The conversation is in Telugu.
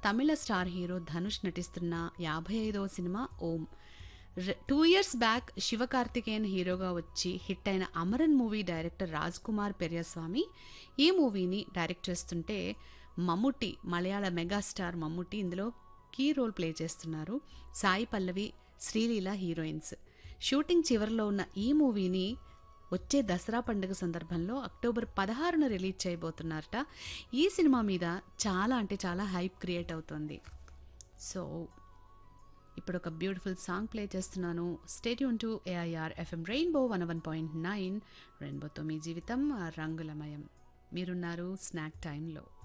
తమిళ స్టార్ హీరో ధనుష్ నటిస్తున్న యాభై ఐదవ సినిమా ఓం టూ ఇయర్స్ బ్యాక్ శివకార్తికేయన్ హీరోగా వచ్చి హిట్ అయిన అమరన్ మూవీ డైరెక్టర్ రాజ్ కుమార్ పెరియస్వామి ఈ మూవీని డైరెక్ట్ చేస్తుంటే మమ్ముట్టి మలయాళ మెగాస్టార్ మమ్ముట్టి ఇందులో కీ రోల్ ప్లే చేస్తున్నారు సాయి పల్లవి శ్రీలీల హీరోయిన్స్ షూటింగ్ చివరిలో ఉన్న ఈ మూవీని వచ్చే దసరా పండుగ సందర్భంలో అక్టోబర్ పదహారున రిలీజ్ చేయబోతున్నారట ఈ సినిమా మీద చాలా అంటే చాలా హైప్ క్రియేట్ అవుతుంది సో ఇప్పుడు ఒక బ్యూటిఫుల్ సాంగ్ ప్లే చేస్తున్నాను stay tuned to AIR FM rainbow one one point nine రెయిన్బోతో మీ జీవితం రంగులమయం మీరున్నారు స్నాక్ టైంలో